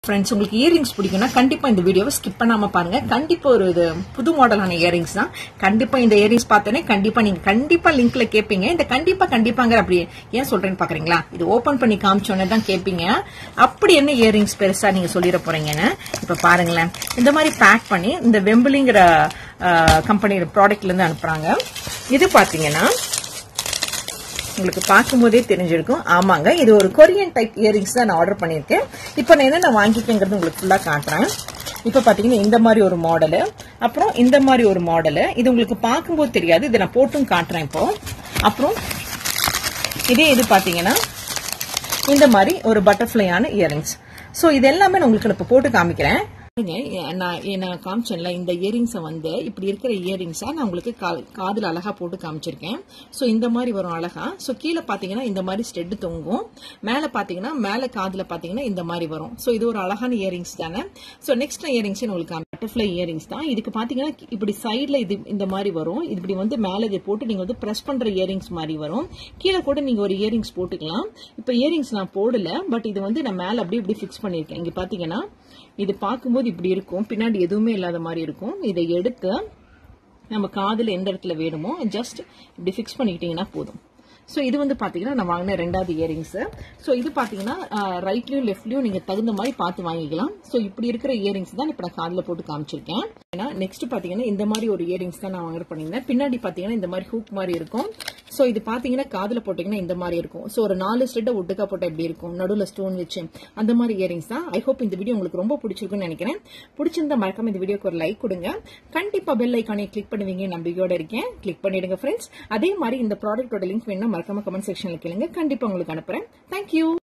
friends உங்களுக்கு earrings பிடிக்கும்னா கண்டிப்பா இந்த வீடியோவை ஸ்கிப் பண்ணாம பாருங்க கண்டிப்பா ஒரு இது புது மாடலான இயரிங்ஸ் தான் கண்டிப்பா இந்த இயரிங்ஸ் பார்த்தோன்னே கண்டிப்பா நீங்க கண்டிப்பா லிங்க்ல கேட்பீங்க இந்த கண்டிப்பா கண்டிப்பாங்கிற அப்படி ஏன் சொல்றேன்னு பாக்குறீங்களா இது ஓபன் பண்ணி காமிச்சோன்னே தான் கேட்பீங்க அப்படி என்ன இயரிங்ஸ் பெருசா நீங்க சொல்லிட போறீங்கன்னு இப்ப பாருங்களேன் இந்த மாதிரி பேக் பண்ணி இந்த வெம்பிளிங்கிற கம்பெனி ப்ராடக்ட்ல இருந்து அனுப்புறாங்க இது பாத்தீங்கன்னா உங்களுக்கு பார்க்கும்போதே தெரிஞ்சிருக்கும் ஆமாங்க இது ஒரு கொரியன் டைப் இயரிங்ஸ் தான் நான் ஆர்டர் பண்ணியிருக்கேன் இப்போ நான் என்னென்ன வாங்கிக்கேங்கிறது உங்களுக்கு ஃபுல்லாக காட்டுறேன் இப்போ பார்த்தீங்கன்னா இந்த மாதிரி ஒரு மாடலு அப்புறம் இந்த மாதிரி ஒரு மாடலு இது உங்களுக்கு பார்க்கும்போது தெரியாது இதை நான் போட்டும் காட்டுறேன் இப்போ அப்புறம் இதே இது பார்த்தீங்கன்னா இந்த மாதிரி ஒரு பட்டர்ஃப்ளையான இயரிங்ஸ் ஸோ இது எல்லாமே நான் உங்களுக்கு இப்போ போட்டு காமிக்கிறேன் நான் நான் காமிச்சேன்ல இந்த இயரிங்ஸை வந்து இப்படி இருக்கிற இயரிங்ஸை நான் உங்களுக்கு காதில் அழகா போட்டு காமிச்சிருக்கேன் ஸோ இந்த மாதிரி வரும் அழகா ஸோ கீழே பார்த்தீங்கன்னா இந்த மாதிரி ஸ்டெட் தொங்கும் மேலே பார்த்தீங்கன்னா மேலே காதில் பார்த்தீங்கன்னா இந்த மாதிரி வரும் ஸோ இது ஒரு அழகான இயரிங்ஸ் தானே ஸோ நெக்ஸ்ட் இயரிங்ஸ் உங்களுக்கு பட்டர்ஃப்ளை இயரிங்ஸ் தான் இதுக்கு பார்த்தீங்கன்னா இப்படி சைடில் இது இந்த மாதிரி வரும் இது இப்படி வந்து மேலே இதை போட்டு நீங்கள் வந்து ப்ரெஸ் பண்ணுற இயரிங்ஸ் மாதிரி வரும் கீழே கூட நீங்கள் ஒரு இயரிங்ஸ் போட்டுக்கலாம் இப்போ இயரிங்ஸ் நான் போடல பட் இது வந்து நான் மேலே அப்படியே இப்படி ஃபிக்ஸ் பண்ணியிருக்கேன் இங்கே பார்த்தீங்கன்னா இது பார்க்கும்போது இப்படி இருக்கும் பின்னாடி எதுவுமே இல்லாத மாதிரி இருக்கும் இதை எடுத்து நம்ம காதில் எந்த இடத்துல வேணுமோ ஜஸ்ட் இப்படி ஃபிக்ஸ் பண்ணிக்கிட்டீங்கன்னா போதும் ஸோ இது வந்து பார்த்தீங்கன்னா நான் வாங்கின ரெண்டாவது இயரிங்ஸ் ஸோ இது பார்த்தீங்கன்னா ரைட்லையும் லெஃப்ட்லையும் நீங்கள் தகுந்த மாதிரி பார்த்து வாங்கிக்கலாம் ஸோ இப்படி இருக்கிற இயரிங்ஸ் தான் இப்போ நான் காதில் போட்டு காமிச்சிருக்கேன் ஏன்னா நெக்ஸ்ட் பார்த்தீங்கன்னா இந்த மாதிரி ஒரு இயரிங்ஸ் தான் நான் ஆர்டர் பண்ணியிருந்தேன் பின்னாடி பார்த்தீங்கன்னா இந்த மாதிரி ஹூக் மாதிரி இருக்கும் ஸோ இது பார்த்தீங்கன்னா காதில் போட்டிங்கன்னா இந்த மாதிரி இருக்கும் ஸோ ஒரு நாலு ஸ்டெட்டை ஒட்டுக்கா போட்டால் எப்படி இருக்கும் நடுவில் ஸ்டோன் வச்சு அந்த மாதிரி இயரிங்ஸ் தான் ஐ ஹோப் இந்த வீடியோ உங்களுக்கு ரொம்ப பிடிச்சிருக்குன்னு நினைக்கிறேன் பிடிச்சிருந்தா மறக்காம இந்த வீடியோக்கு ஒரு லைக் கொடுங்க கண்டிப்பாக பெல் ஐக்கானை கிளிக் பண்ணுவீங்க நம்பிக்கையோட இருக்கேன் கிளிக் பண்ணிடுங்க ஃப்ரெண்ட்ஸ் அதே மாதிரி இந்த ப்ராடக்ட்டோட லிங்க் வேணும் மறக்காம கமெண்ட் செக்ஷன்ல கேளுங்க கண்டிப்பா உங்களுக்கு அனுப்புறேன் தேங்க்யூ